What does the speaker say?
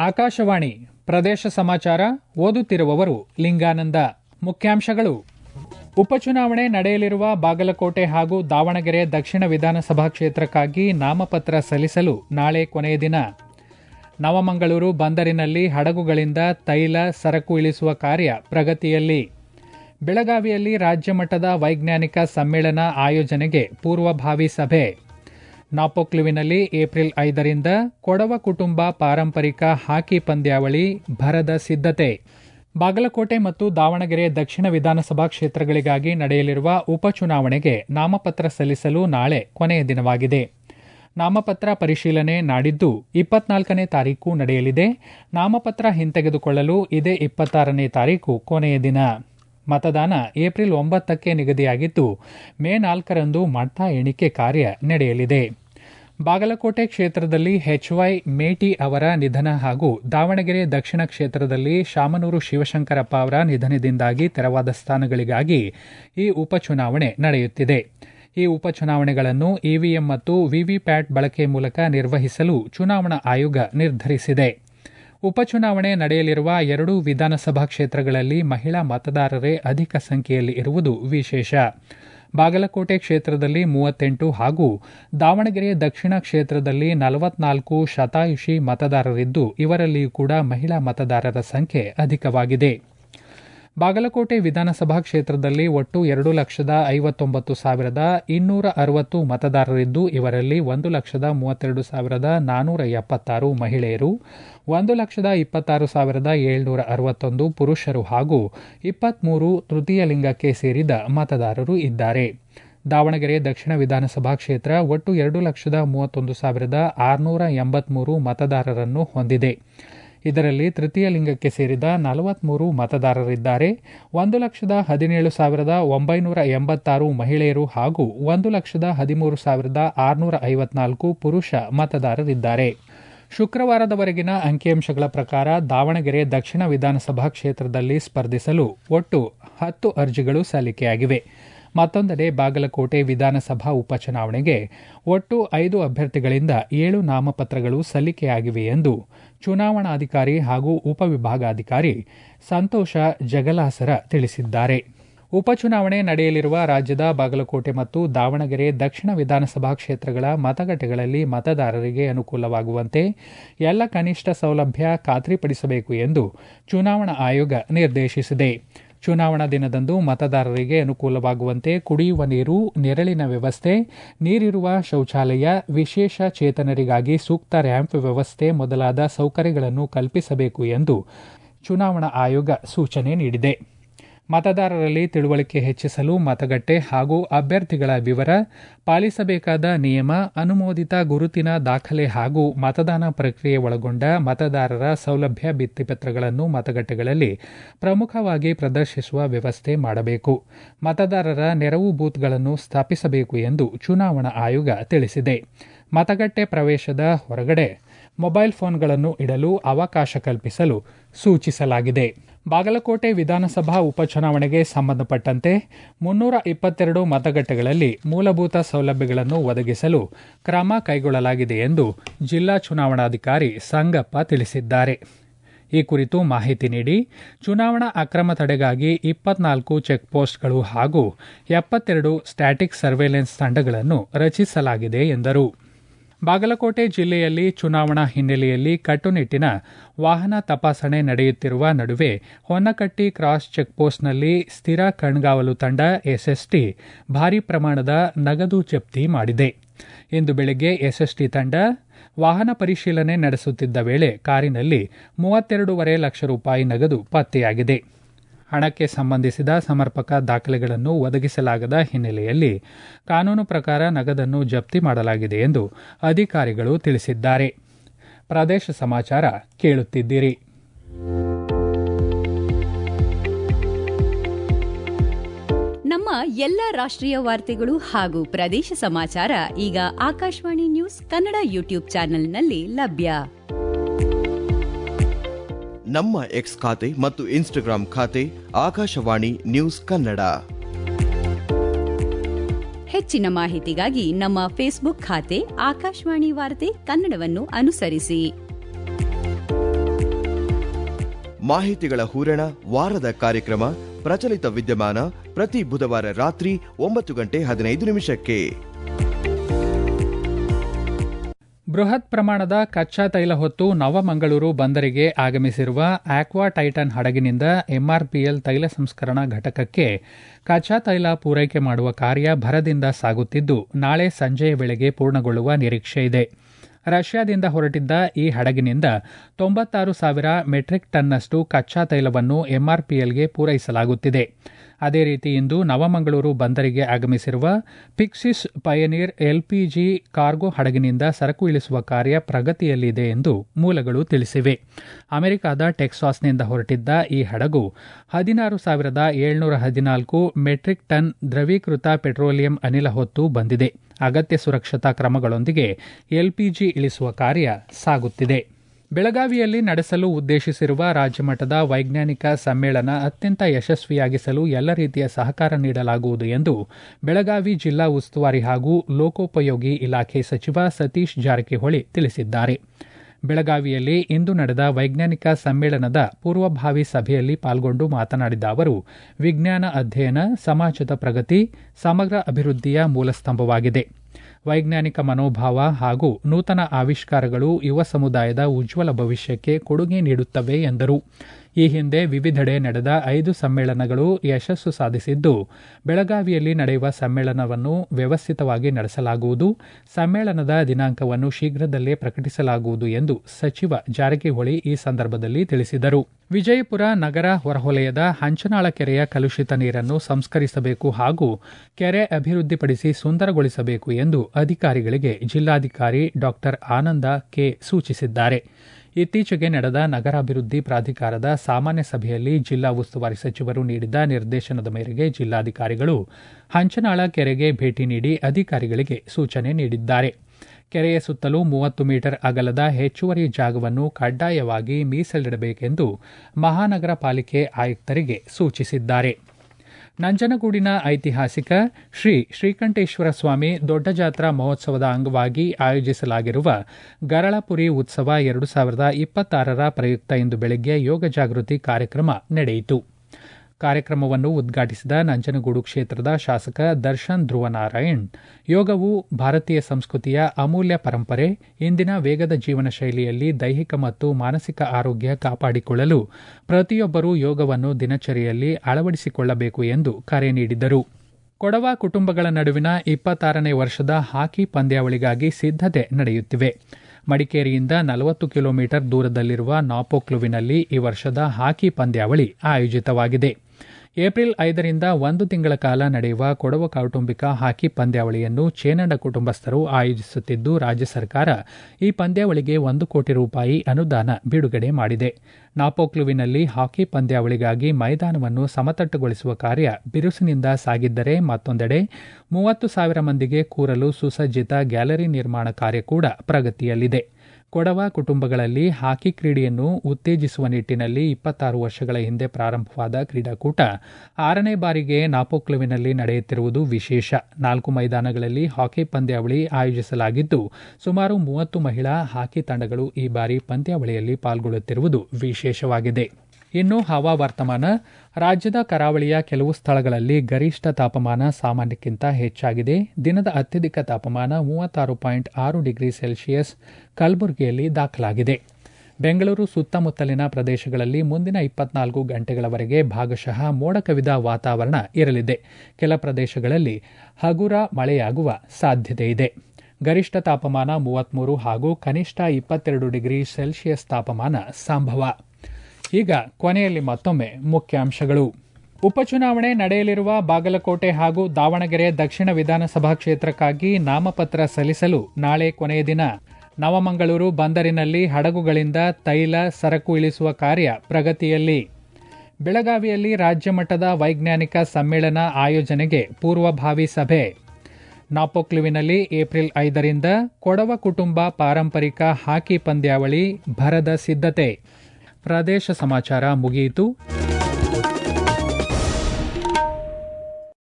ಆಕಾಶವಾಣಿ ಪ್ರದೇಶ ಸಮಾಚಾರ ಓದುತ್ತಿರುವವರು ಲಿಂಗಾನಂದ ಮುಖ್ಯಾಂಶಗಳು ಉಪಚುನಾವಣೆ ನಡೆಯಲಿರುವ ಬಾಗಲಕೋಟೆ ಹಾಗೂ ದಾವಣಗೆರೆ ದಕ್ಷಿಣ ವಿಧಾನಸಭಾ ಕ್ಷೇತ್ರಕ್ಕಾಗಿ ನಾಮಪತ್ರ ಸಲ್ಲಿಸಲು ನಾಳೆ ಕೊನೆಯ ದಿನ ನವಮಂಗಳೂರು ಬಂದರಿನಲ್ಲಿ ಹಡಗುಗಳಿಂದ ತೈಲ ಸರಕು ಇಳಿಸುವ ಕಾರ್ಯ ಪ್ರಗತಿಯಲ್ಲಿ ಬೆಳಗಾವಿಯಲ್ಲಿ ರಾಜ್ಯ ಮಟ್ಟದ ವೈಜ್ಞಾನಿಕ ಸಮ್ಮೇಳನ ಆಯೋಜನೆಗೆ ಪೂರ್ವಭಾವಿ ಸಭೆ ನಾಪೊಕ್ಲುವಿನಲ್ಲಿ ಏಪ್ರಿಲ್ ಐದರಿಂದ ಕೊಡವ ಕುಟುಂಬ ಪಾರಂಪರಿಕ ಹಾಕಿ ಪಂದ್ಯಾವಳಿ ಭರದ ಸಿದ್ಧತೆ ಬಾಗಲಕೋಟೆ ಮತ್ತು ದಾವಣಗೆರೆ ದಕ್ಷಿಣ ವಿಧಾನಸಭಾ ಕ್ಷೇತ್ರಗಳಿಗಾಗಿ ನಡೆಯಲಿರುವ ಉಪಚುನಾವಣೆಗೆ ನಾಮಪತ್ರ ಸಲ್ಲಿಸಲು ನಾಳೆ ಕೊನೆಯ ದಿನವಾಗಿದೆ ನಾಮಪತ್ರ ಪರಿಶೀಲನೆ ನಾಡಿದ್ದು ಇಪ್ಪತ್ನಾಲ್ಕನೇ ತಾರೀಕು ನಡೆಯಲಿದೆ ನಾಮಪತ್ರ ಹಿಂತೆಗೆದುಕೊಳ್ಳಲು ಇದೇ ಇಪ್ಪತ್ತಾರನೇ ತಾರೀಕು ಕೊನೆಯ ದಿನ ಮತದಾನ ಏಪ್ರಿಲ್ ಒಂಬತ್ತಕ್ಕೆ ನಿಗದಿಯಾಗಿದ್ದು ಮೇ ನಾಲ್ಕರಂದು ಮತ ಎಣಿಕೆ ಕಾರ್ಯ ನಡೆಯಲಿದೆ ಬಾಗಲಕೋಟೆ ಕ್ಷೇತ್ರದಲ್ಲಿ ಎಚ್ವೈ ಮೇಟಿ ಅವರ ನಿಧನ ಹಾಗೂ ದಾವಣಗೆರೆ ದಕ್ಷಿಣ ಕ್ಷೇತ್ರದಲ್ಲಿ ಶಾಮನೂರು ಶಿವಶಂಕರಪ್ಪ ಅವರ ನಿಧನದಿಂದಾಗಿ ತೆರವಾದ ಸ್ಥಾನಗಳಿಗಾಗಿ ಈ ಉಪಚುನಾವಣೆ ನಡೆಯುತ್ತಿದೆ ಈ ಉಪಚುನಾವಣೆಗಳನ್ನು ಇವಿಎಂ ಮತ್ತು ವಿವಿಪ್ಯಾಟ್ ಬಳಕೆ ಮೂಲಕ ನಿರ್ವಹಿಸಲು ಚುನಾವಣಾ ಆಯೋಗ ನಿರ್ಧರಿಸಿದೆ ಉಪಚುನಾವಣೆ ನಡೆಯಲಿರುವ ಎರಡೂ ವಿಧಾನಸಭಾ ಕ್ಷೇತ್ರಗಳಲ್ಲಿ ಮಹಿಳಾ ಮತದಾರರೇ ಅಧಿಕ ಸಂಖ್ಯೆಯಲ್ಲಿ ಇರುವುದು ವಿಶೇಷ ಬಾಗಲಕೋಟೆ ಕ್ಷೇತ್ರದಲ್ಲಿ ಮೂವತ್ತೆಂಟು ಹಾಗೂ ದಾವಣಗೆರೆ ದಕ್ಷಿಣ ಕ್ಷೇತ್ರದಲ್ಲಿ ನಲವತ್ನಾಲ್ಕು ಶತಾಯುಷಿ ಮತದಾರರಿದ್ದು ಇವರಲ್ಲಿಯೂ ಕೂಡ ಮಹಿಳಾ ಮತದಾರರ ಸಂಖ್ಯೆ ಅಧಿಕವಾಗಿದೆ ಬಾಗಲಕೋಟೆ ವಿಧಾನಸಭಾ ಕ್ಷೇತ್ರದಲ್ಲಿ ಒಟ್ಟು ಎರಡು ಲಕ್ಷದ ಐವತ್ತೊಂಬತ್ತು ಸಾವಿರದ ಇನ್ನೂರ ಅರವತ್ತು ಮತದಾರರಿದ್ದು ಇವರಲ್ಲಿ ಒಂದು ಲಕ್ಷದ ಮೂವತ್ತೆರಡು ಸಾವಿರದ ನಾನೂರ ಎಪ್ಪತ್ತಾರು ಮಹಿಳೆಯರು ಒಂದು ಲಕ್ಷದ ಇಪ್ಪತ್ತಾರು ಸಾವಿರದ ಏಳ್ನೂರ ಅರವತ್ತೊಂದು ಪುರುಷರು ಹಾಗೂ ಇಪ್ಪತ್ಮೂರು ತೃತೀಯ ಲಿಂಗಕ್ಕೆ ಸೇರಿದ ಮತದಾರರು ಇದ್ದಾರೆ ದಾವಣಗೆರೆ ದಕ್ಷಿಣ ವಿಧಾನಸಭಾ ಕ್ಷೇತ್ರ ಒಟ್ಟು ಎರಡು ಲಕ್ಷದ ಮೂವತ್ತೊಂದು ಸಾವಿರದ ಆರುನೂರ ಎಂಬತ್ಮೂರು ಮತದಾರರನ್ನು ಹೊಂದಿದೆ ಇದರಲ್ಲಿ ತೃತೀಯ ಲಿಂಗಕ್ಕೆ ಸೇರಿದ ನಲವತ್ಮೂರು ಮತದಾರರಿದ್ದಾರೆ ಒಂದು ಲಕ್ಷದ ಹದಿನೇಳು ಸಾವಿರದ ಒಂಬೈನೂರ ಎಂಬತ್ತಾರು ಮಹಿಳೆಯರು ಹಾಗೂ ಒಂದು ಲಕ್ಷದ ಹದಿಮೂರು ಸಾವಿರದ ಆರುನೂರ ಐವತ್ನಾಲ್ಕು ಪುರುಷ ಮತದಾರರಿದ್ದಾರೆ ಶುಕ್ರವಾರದವರೆಗಿನ ಅಂಕಿಅಂಶಗಳ ಪ್ರಕಾರ ದಾವಣಗೆರೆ ದಕ್ಷಿಣ ವಿಧಾನಸಭಾ ಕ್ಷೇತ್ರದಲ್ಲಿ ಸ್ಪರ್ಧಿಸಲು ಒಟ್ಟು ಹತ್ತು ಅರ್ಜಿಗಳು ಸಲ್ಲಿಕೆಯಾಗಿವೆ ಮತ್ತೊಂದೆಡೆ ಬಾಗಲಕೋಟೆ ವಿಧಾನಸಭಾ ಉಪಚುನಾವಣೆಗೆ ಒಟ್ಟು ಐದು ಅಭ್ಯರ್ಥಿಗಳಿಂದ ಏಳು ನಾಮಪತ್ರಗಳು ಸಲ್ಲಿಕೆಯಾಗಿವೆ ಎಂದು ಚುನಾವಣಾಧಿಕಾರಿ ಹಾಗೂ ಉಪವಿಭಾಗಾಧಿಕಾರಿ ಸಂತೋಷ ಜಗಲಾಸರ ತಿಳಿಸಿದ್ದಾರೆ ಉಪಚುನಾವಣೆ ನಡೆಯಲಿರುವ ರಾಜ್ಯದ ಬಾಗಲಕೋಟೆ ಮತ್ತು ದಾವಣಗೆರೆ ದಕ್ಷಿಣ ವಿಧಾನಸಭಾ ಕ್ಷೇತ್ರಗಳ ಮತಗಟ್ಟೆಗಳಲ್ಲಿ ಮತದಾರರಿಗೆ ಅನುಕೂಲವಾಗುವಂತೆ ಎಲ್ಲ ಕನಿಷ್ಠ ಸೌಲಭ್ಯ ಖಾತ್ರಿಪಡಿಸಬೇಕು ಎಂದು ಚುನಾವಣಾ ಆಯೋಗ ನಿರ್ದೇಶಿಸಿದೆ ಚುನಾವಣಾ ದಿನದಂದು ಮತದಾರರಿಗೆ ಅನುಕೂಲವಾಗುವಂತೆ ಕುಡಿಯುವ ನೀರು ನೆರಳಿನ ವ್ಯವಸ್ಥೆ ನೀರಿರುವ ಶೌಚಾಲಯ ವಿಶೇಷ ಚೇತನರಿಗಾಗಿ ಸೂಕ್ತ ರ್ಯಾಂಪ್ ವ್ಯವಸ್ಥೆ ಮೊದಲಾದ ಸೌಕರ್ಯಗಳನ್ನು ಕಲ್ಪಿಸಬೇಕು ಎಂದು ಚುನಾವಣಾ ಆಯೋಗ ಸೂಚನೆ ನೀಡಿದೆ ಮತದಾರರಲ್ಲಿ ತಿಳುವಳಿಕೆ ಹೆಚ್ಚಿಸಲು ಮತಗಟ್ಟೆ ಹಾಗೂ ಅಭ್ಯರ್ಥಿಗಳ ವಿವರ ಪಾಲಿಸಬೇಕಾದ ನಿಯಮ ಅನುಮೋದಿತ ಗುರುತಿನ ದಾಖಲೆ ಹಾಗೂ ಮತದಾನ ಪ್ರಕ್ರಿಯೆ ಒಳಗೊಂಡ ಮತದಾರರ ಸೌಲಭ್ಯ ಭಿತ್ತಿಪತ್ರಗಳನ್ನು ಮತಗಟ್ಟೆಗಳಲ್ಲಿ ಪ್ರಮುಖವಾಗಿ ಪ್ರದರ್ಶಿಸುವ ವ್ಯವಸ್ಥೆ ಮಾಡಬೇಕು ಮತದಾರರ ನೆರವು ಬೂತ್ಗಳನ್ನು ಸ್ಥಾಪಿಸಬೇಕು ಎಂದು ಚುನಾವಣಾ ಆಯೋಗ ತಿಳಿಸಿದೆ ಮತಗಟ್ಟೆ ಪ್ರವೇಶದ ಹೊರಗಡೆ ಮೊಬೈಲ್ ಫೋನ್ಗಳನ್ನು ಇಡಲು ಅವಕಾಶ ಕಲ್ಪಿಸಲು ಸೂಚಿಸಲಾಗಿದೆ ಬಾಗಲಕೋಟೆ ವಿಧಾನಸಭಾ ಉಪಚುನಾವಣೆಗೆ ಸಂಬಂಧಪಟ್ಟಂತೆ ಮುನ್ನೂರ ಇಪ್ಪತ್ತೆರಡು ಮತಗಟ್ಟೆಗಳಲ್ಲಿ ಮೂಲಭೂತ ಸೌಲಭ್ಯಗಳನ್ನು ಒದಗಿಸಲು ಕ್ರಮ ಕೈಗೊಳ್ಳಲಾಗಿದೆ ಎಂದು ಜಿಲ್ಲಾ ಚುನಾವಣಾಧಿಕಾರಿ ಸಂಗಪ್ಪ ತಿಳಿಸಿದ್ದಾರೆ ಈ ಕುರಿತು ಮಾಹಿತಿ ನೀಡಿ ಚುನಾವಣಾ ಅಕ್ರಮ ತಡೆಗಾಗಿ ಇಪ್ಪತ್ನಾಲ್ಕು ಚೆಕ್ಪೋಸ್ಟ್ಗಳು ಹಾಗೂ ಎಪ್ಪತ್ತೆರಡು ಸ್ಟ್ಯಾಟಿಕ್ ಸರ್ವೇಲೆನ್ಸ್ ತಂಡಗಳನ್ನು ರಚಿಸಲಾಗಿದೆ ಎಂದರು ಬಾಗಲಕೋಟೆ ಜಿಲ್ಲೆಯಲ್ಲಿ ಚುನಾವಣಾ ಹಿನ್ನೆಲೆಯಲ್ಲಿ ಕಟ್ಟುನಿಟ್ಟಿನ ವಾಹನ ತಪಾಸಣೆ ನಡೆಯುತ್ತಿರುವ ನಡುವೆ ಹೊನ್ನಕಟ್ಟಿ ಕ್ರಾಸ್ ಚೆಕ್ಪೋಸ್ಟ್ನಲ್ಲಿ ಸ್ಥಿರ ಕಣ್ಗಾವಲು ತಂಡ ಎಸ್ಎಸ್ಟಿ ಭಾರೀ ಪ್ರಮಾಣದ ನಗದು ಜಪ್ತಿ ಮಾಡಿದೆ ಇಂದು ಬೆಳಗ್ಗೆ ಎಸ್ಎಸ್ಟಿ ತಂಡ ವಾಹನ ಪರಿಶೀಲನೆ ನಡೆಸುತ್ತಿದ್ದ ವೇಳೆ ಕಾರಿನಲ್ಲಿ ಮೂವತ್ತೆರಡೂವರೆ ಲಕ್ಷ ರೂಪಾಯಿ ನಗದು ಪತ್ತೆಯಾಗಿದೆ ಹಣಕ್ಕೆ ಸಂಬಂಧಿಸಿದ ಸಮರ್ಪಕ ದಾಖಲೆಗಳನ್ನು ಒದಗಿಸಲಾಗದ ಹಿನ್ನೆಲೆಯಲ್ಲಿ ಕಾನೂನು ಪ್ರಕಾರ ನಗದನ್ನು ಜಪ್ತಿ ಮಾಡಲಾಗಿದೆ ಎಂದು ಅಧಿಕಾರಿಗಳು ತಿಳಿಸಿದ್ದಾರೆ ಪ್ರದೇಶ ಸಮಾಚಾರ ಕೇಳುತ್ತಿದ್ದೀರಿ ನಮ್ಮ ಎಲ್ಲ ರಾಷ್ಟ್ರೀಯ ವಾರ್ತೆಗಳು ಹಾಗೂ ಪ್ರದೇಶ ಸಮಾಚಾರ ಈಗ ಆಕಾಶವಾಣಿ ನ್ಯೂಸ್ ಕನ್ನಡ ಯೂಟ್ಯೂಬ್ ಚಾನೆಲ್ನಲ್ಲಿ ಲಭ್ಯ ನಮ್ಮ ಎಕ್ಸ್ ಖಾತೆ ಮತ್ತು ಇನ್ಸ್ಟಾಗ್ರಾಂ ಖಾತೆ ಆಕಾಶವಾಣಿ ನ್ಯೂಸ್ ಕನ್ನಡ ಹೆಚ್ಚಿನ ಮಾಹಿತಿಗಾಗಿ ನಮ್ಮ ಫೇಸ್ಬುಕ್ ಖಾತೆ ಆಕಾಶವಾಣಿ ವಾರ್ತೆ ಕನ್ನಡವನ್ನು ಅನುಸರಿಸಿ ಮಾಹಿತಿಗಳ ಹೂರಣ ವಾರದ ಕಾರ್ಯಕ್ರಮ ಪ್ರಚಲಿತ ವಿದ್ಯಮಾನ ಪ್ರತಿ ಬುಧವಾರ ರಾತ್ರಿ ಒಂಬತ್ತು ಗಂಟೆ ಹದಿನೈದು ನಿಮಿಷಕ್ಕೆ ಬೃಹತ್ ಪ್ರಮಾಣದ ಕಚ್ಚಾ ತೈಲ ಹೊತ್ತು ನವಮಂಗಳೂರು ಬಂದರಿಗೆ ಆಗಮಿಸಿರುವ ಆಕ್ವಾ ಟೈಟನ್ ಹಡಗಿನಿಂದ ಎಂಆರ್ಪಿಎಲ್ ತೈಲ ಸಂಸ್ಕರಣಾ ಘಟಕಕ್ಕೆ ಕಚ್ಚಾ ತೈಲ ಪೂರೈಕೆ ಮಾಡುವ ಕಾರ್ಯ ಭರದಿಂದ ಸಾಗುತ್ತಿದ್ದು ನಾಳೆ ಸಂಜೆಯ ವೇಳೆಗೆ ಪೂರ್ಣಗೊಳ್ಳುವ ನಿರೀಕ್ಷೆ ಇದೆ ರಷ್ಯಾದಿಂದ ಹೊರಟಿದ್ದ ಈ ಹಡಗಿನಿಂದ ತೊಂಬತ್ತಾರು ಸಾವಿರ ಮೆಟ್ರಿಕ್ ಟನ್ನಷ್ಟು ಕಚ್ಚಾ ತೈಲವನ್ನು ಎಂಆರ್ಪಿಎಲ್ಗೆ ಪೂರೈಸಲಾಗುತ್ತಿದೆ ಅದೇ ರೀತಿ ಇಂದು ನವಮಂಗಳೂರು ಬಂದರಿಗೆ ಆಗಮಿಸಿರುವ ಪಿಕ್ಸಿಸ್ ಪಯನೀರ್ ಎಲ್ಪಿಜಿ ಕಾರ್ಗೋ ಹಡಗಿನಿಂದ ಸರಕು ಇಳಿಸುವ ಕಾರ್ಯ ಪ್ರಗತಿಯಲ್ಲಿದೆ ಎಂದು ಮೂಲಗಳು ತಿಳಿಸಿವೆ ಅಮೆರಿಕದ ಟೆಕ್ಸಾಸ್ನಿಂದ ಹೊರಟಿದ್ದ ಈ ಹಡಗು ಹದಿನಾರು ಸಾವಿರದ ಏಳ್ನೂರ ಹದಿನಾಲ್ಕು ಮೆಟ್ರಿಕ್ ಟನ್ ದ್ರವೀಕೃತ ಪೆಟ್ರೋಲಿಯಂ ಅನಿಲ ಹೊತ್ತು ಬಂದಿದೆ ಅಗತ್ಯ ಸುರಕ್ಷತಾ ಕ್ರಮಗಳೊಂದಿಗೆ ಎಲ್ಪಿಜಿ ಇಳಿಸುವ ಕಾರ್ಯ ಸಾಗುತ್ತಿದೆ ಬೆಳಗಾವಿಯಲ್ಲಿ ನಡೆಸಲು ಉದ್ದೇಶಿಸಿರುವ ರಾಜ್ಯಮಟ್ಟದ ವೈಜ್ಞಾನಿಕ ಸಮ್ಮೇಳನ ಅತ್ಯಂತ ಯಶಸ್ವಿಯಾಗಿಸಲು ಎಲ್ಲ ರೀತಿಯ ಸಹಕಾರ ನೀಡಲಾಗುವುದು ಎಂದು ಬೆಳಗಾವಿ ಜಿಲ್ಲಾ ಉಸ್ತುವಾರಿ ಹಾಗೂ ಲೋಕೋಪಯೋಗಿ ಇಲಾಖೆ ಸಚಿವ ಸತೀಶ್ ಜಾರಕಿಹೊಳಿ ತಿಳಿಸಿದ್ದಾರೆ ಬೆಳಗಾವಿಯಲ್ಲಿ ಇಂದು ನಡೆದ ವೈಜ್ಞಾನಿಕ ಸಮ್ಮೇಳನದ ಪೂರ್ವಭಾವಿ ಸಭೆಯಲ್ಲಿ ಪಾಲ್ಗೊಂಡು ಮಾತನಾಡಿದ ಅವರು ವಿಜ್ಞಾನ ಅಧ್ಯಯನ ಸಮಾಜದ ಪ್ರಗತಿ ಸಮಗ್ರ ಅಭಿವೃದ್ಧಿಯ ಮೂಲಸ್ತಂಭವಾಗಿದೆ ವೈಜ್ಞಾನಿಕ ಮನೋಭಾವ ಹಾಗೂ ನೂತನ ಆವಿಷ್ಕಾರಗಳು ಯುವ ಸಮುದಾಯದ ಉಜ್ವಲ ಭವಿಷ್ಯಕ್ಕೆ ಕೊಡುಗೆ ನೀಡುತ್ತವೆ ಎಂದರು ಈ ಹಿಂದೆ ವಿವಿಧೆಡೆ ನಡೆದ ಐದು ಸಮ್ಮೇಳನಗಳು ಯಶಸ್ಸು ಸಾಧಿಸಿದ್ದು ಬೆಳಗಾವಿಯಲ್ಲಿ ನಡೆಯುವ ಸಮ್ಮೇಳನವನ್ನು ವ್ಯವಸ್ಥಿತವಾಗಿ ನಡೆಸಲಾಗುವುದು ಸಮ್ಮೇಳನದ ದಿನಾಂಕವನ್ನು ಶೀಘ್ರದಲ್ಲೇ ಪ್ರಕಟಿಸಲಾಗುವುದು ಎಂದು ಸಚಿವ ಜಾರಕಿಹೊಳಿ ಈ ಸಂದರ್ಭದಲ್ಲಿ ತಿಳಿಸಿದರು ವಿಜಯಪುರ ನಗರ ಹೊರವಲಯದ ಹಂಚನಾಳ ಕೆರೆಯ ಕಲುಷಿತ ನೀರನ್ನು ಸಂಸ್ಕರಿಸಬೇಕು ಹಾಗೂ ಕೆರೆ ಅಭಿವೃದ್ಧಿಪಡಿಸಿ ಸುಂದರಗೊಳಿಸಬೇಕು ಎಂದು ಅಧಿಕಾರಿಗಳಿಗೆ ಜಿಲ್ಲಾಧಿಕಾರಿ ಡಾ ಆನಂದ ಕೆ ಸೂಚಿಸಿದ್ದಾರೆ ಇತ್ತೀಚೆಗೆ ನಡೆದ ನಗರಾಭಿವೃದ್ಧಿ ಪ್ರಾಧಿಕಾರದ ಸಾಮಾನ್ಯ ಸಭೆಯಲ್ಲಿ ಜಿಲ್ಲಾ ಉಸ್ತುವಾರಿ ಸಚಿವರು ನೀಡಿದ ನಿರ್ದೇಶನದ ಮೇರೆಗೆ ಜಿಲ್ಲಾಧಿಕಾರಿಗಳು ಹಂಚನಾಳ ಕೆರೆಗೆ ಭೇಟಿ ನೀಡಿ ಅಧಿಕಾರಿಗಳಿಗೆ ಸೂಚನೆ ನೀಡಿದ್ದಾರೆ ಕೆರೆಯ ಸುತ್ತಲೂ ಮೂವತ್ತು ಮೀಟರ್ ಅಗಲದ ಹೆಚ್ಚುವರಿ ಜಾಗವನ್ನು ಕಡ್ಡಾಯವಾಗಿ ಮೀಸಲಿಡಬೇಕೆಂದು ಮಹಾನಗರ ಪಾಲಿಕೆ ಆಯುಕ್ತರಿಗೆ ಸೂಚಿಸಿದ್ದಾರೆ ನಂಜನಗೂಡಿನ ಐತಿಹಾಸಿಕ ಶ್ರೀ ಶ್ರೀಕಂಠೇಶ್ವರ ಸ್ವಾಮಿ ದೊಡ್ಡ ಜಾತ್ರಾ ಮಹೋತ್ಸವದ ಅಂಗವಾಗಿ ಆಯೋಜಿಸಲಾಗಿರುವ ಗರಳಪುರಿ ಉತ್ಸವ ಎರಡು ಸಾವಿರದ ಇಪ್ಪತ್ತಾರರ ಪ್ರಯುಕ್ತ ಇಂದು ಬೆಳಗ್ಗೆ ಯೋಗ ಜಾಗೃತಿ ಕಾರ್ಯಕ್ರಮ ನಡೆಯಿತು ಕಾರ್ಯಕ್ರಮವನ್ನು ಉದ್ಘಾಟಿಸಿದ ನಂಜನಗೂಡು ಕ್ಷೇತ್ರದ ಶಾಸಕ ದರ್ಶನ್ ಧ್ರುವನಾರಾಯಣ್ ಯೋಗವು ಭಾರತೀಯ ಸಂಸ್ಕೃತಿಯ ಅಮೂಲ್ಯ ಪರಂಪರೆ ಇಂದಿನ ವೇಗದ ಜೀವನ ಶೈಲಿಯಲ್ಲಿ ದೈಹಿಕ ಮತ್ತು ಮಾನಸಿಕ ಆರೋಗ್ಯ ಕಾಪಾಡಿಕೊಳ್ಳಲು ಪ್ರತಿಯೊಬ್ಬರೂ ಯೋಗವನ್ನು ದಿನಚರಿಯಲ್ಲಿ ಅಳವಡಿಸಿಕೊಳ್ಳಬೇಕು ಎಂದು ಕರೆ ನೀಡಿದರು ಕೊಡವ ಕುಟುಂಬಗಳ ನಡುವಿನ ಇಪ್ಪತ್ತಾರನೇ ವರ್ಷದ ಹಾಕಿ ಪಂದ್ಯಾವಳಿಗಾಗಿ ಸಿದ್ಧತೆ ನಡೆಯುತ್ತಿವೆ ಮಡಿಕೇರಿಯಿಂದ ನಲವತ್ತು ಕಿಲೋಮೀಟರ್ ದೂರದಲ್ಲಿರುವ ನಾಪೋಕ್ಲುವಿನಲ್ಲಿ ಈ ವರ್ಷದ ಹಾಕಿ ಪಂದ್ಯಾವಳಿ ಆಯೋಜಿತವಾಗಿದೆ ಏಪ್ರಿಲ್ ಐದರಿಂದ ಒಂದು ತಿಂಗಳ ಕಾಲ ನಡೆಯುವ ಕೊಡವ ಕೌಟುಂಬಿಕ ಹಾಕಿ ಪಂದ್ಯಾವಳಿಯನ್ನು ಚೇನಡ ಕುಟುಂಬಸ್ಥರು ಆಯೋಜಿಸುತ್ತಿದ್ದು ರಾಜ್ಯ ಸರ್ಕಾರ ಈ ಪಂದ್ಯಾವಳಿಗೆ ಒಂದು ಕೋಟಿ ರೂಪಾಯಿ ಅನುದಾನ ಬಿಡುಗಡೆ ಮಾಡಿದೆ ನಾಪೋಕ್ಲುವಿನಲ್ಲಿ ಹಾಕಿ ಪಂದ್ಯಾವಳಿಗಾಗಿ ಮೈದಾನವನ್ನು ಸಮತಟ್ಟುಗೊಳಿಸುವ ಕಾರ್ಯ ಬಿರುಸಿನಿಂದ ಸಾಗಿದ್ದರೆ ಮತ್ತೊಂದೆಡೆ ಮೂವತ್ತು ಸಾವಿರ ಮಂದಿಗೆ ಕೂರಲು ಸುಸಜ್ಜಿತ ಗ್ಯಾಲರಿ ನಿರ್ಮಾಣ ಕಾರ್ಯ ಕೂಡ ಪ್ರಗತಿಯಲ್ಲಿದೆ ಕೊಡವ ಕುಟುಂಬಗಳಲ್ಲಿ ಹಾಕಿ ಕ್ರೀಡೆಯನ್ನು ಉತ್ತೇಜಿಸುವ ನಿಟ್ಟಿನಲ್ಲಿ ಇಪ್ಪತ್ತಾರು ವರ್ಷಗಳ ಹಿಂದೆ ಪ್ರಾರಂಭವಾದ ಕ್ರೀಡಾಕೂಟ ಆರನೇ ಬಾರಿಗೆ ನಾಪೋಕ್ಲುವಿನಲ್ಲಿ ನಡೆಯುತ್ತಿರುವುದು ವಿಶೇಷ ನಾಲ್ಕು ಮೈದಾನಗಳಲ್ಲಿ ಹಾಕಿ ಪಂದ್ಯಾವಳಿ ಆಯೋಜಿಸಲಾಗಿದ್ದು ಸುಮಾರು ಮೂವತ್ತು ಮಹಿಳಾ ಹಾಕಿ ತಂಡಗಳು ಈ ಬಾರಿ ಪಂದ್ಯಾವಳಿಯಲ್ಲಿ ಪಾಲ್ಗೊಳ್ಳುತ್ತಿರುವುದು ವಿಶೇಷವಾಗಿದೆ ಇನ್ನು ಹವಾವರ್ತಮಾನ ರಾಜ್ಯದ ಕರಾವಳಿಯ ಕೆಲವು ಸ್ಥಳಗಳಲ್ಲಿ ಗರಿಷ್ಠ ತಾಪಮಾನ ಸಾಮಾನ್ಯಕ್ಕಿಂತ ಹೆಚ್ಚಾಗಿದೆ ದಿನದ ಅತ್ಯಧಿಕ ತಾಪಮಾನ ಮೂವತ್ತಾರು ಪಾಯಿಂಟ್ ಆರು ಡಿಗ್ರಿ ಸೆಲ್ಸಿಯಸ್ ಕಲಬುರಗಿಯಲ್ಲಿ ದಾಖಲಾಗಿದೆ ಬೆಂಗಳೂರು ಸುತ್ತಮುತ್ತಲಿನ ಪ್ರದೇಶಗಳಲ್ಲಿ ಮುಂದಿನ ಇಪ್ಪತ್ನಾಲ್ಕು ಗಂಟೆಗಳವರೆಗೆ ಭಾಗಶಃ ಮೋಡ ಕವಿದ ವಾತಾವರಣ ಇರಲಿದೆ ಕೆಲ ಪ್ರದೇಶಗಳಲ್ಲಿ ಹಗುರ ಮಳೆಯಾಗುವ ಸಾಧ್ಯತೆ ಇದೆ ಗರಿಷ್ಠ ತಾಪಮಾನ ಮೂವತ್ಮೂರು ಹಾಗೂ ಕನಿಷ್ಠ ಇಪ್ಪತ್ತೆರಡು ಡಿಗ್ರಿ ಸೆಲ್ಸಿಯಸ್ ತಾಪಮಾನ ಸಂಭವ ಈಗ ಕೊನೆಯಲ್ಲಿ ಮತ್ತೊಮ್ಮೆ ಮುಖ್ಯಾಂಶಗಳು ಉಪಚುನಾವಣೆ ನಡೆಯಲಿರುವ ಬಾಗಲಕೋಟೆ ಹಾಗೂ ದಾವಣಗೆರೆ ದಕ್ಷಿಣ ವಿಧಾನಸಭಾ ಕ್ಷೇತ್ರಕ್ಕಾಗಿ ನಾಮಪತ್ರ ಸಲ್ಲಿಸಲು ನಾಳೆ ಕೊನೆಯ ದಿನ ನವಮಂಗಳೂರು ಬಂದರಿನಲ್ಲಿ ಹಡಗುಗಳಿಂದ ತೈಲ ಸರಕು ಇಳಿಸುವ ಕಾರ್ಯ ಪ್ರಗತಿಯಲ್ಲಿ ಬೆಳಗಾವಿಯಲ್ಲಿ ರಾಜ್ಯ ಮಟ್ಟದ ವೈಜ್ಞಾನಿಕ ಸಮ್ಮೇಳನ ಆಯೋಜನೆಗೆ ಪೂರ್ವಭಾವಿ ಸಭೆ ನಾಪೊಕ್ಲುವಿನಲ್ಲಿ ಏಪ್ರಿಲ್ ಐದರಿಂದ ಕೊಡವ ಕುಟುಂಬ ಪಾರಂಪರಿಕ ಹಾಕಿ ಪಂದ್ಯಾವಳಿ ಭರದ ಸಿದ್ಧತೆ ಪ್ರದೇಶ ಸಮಾಚಾರ ಮುಗಿಯಿತು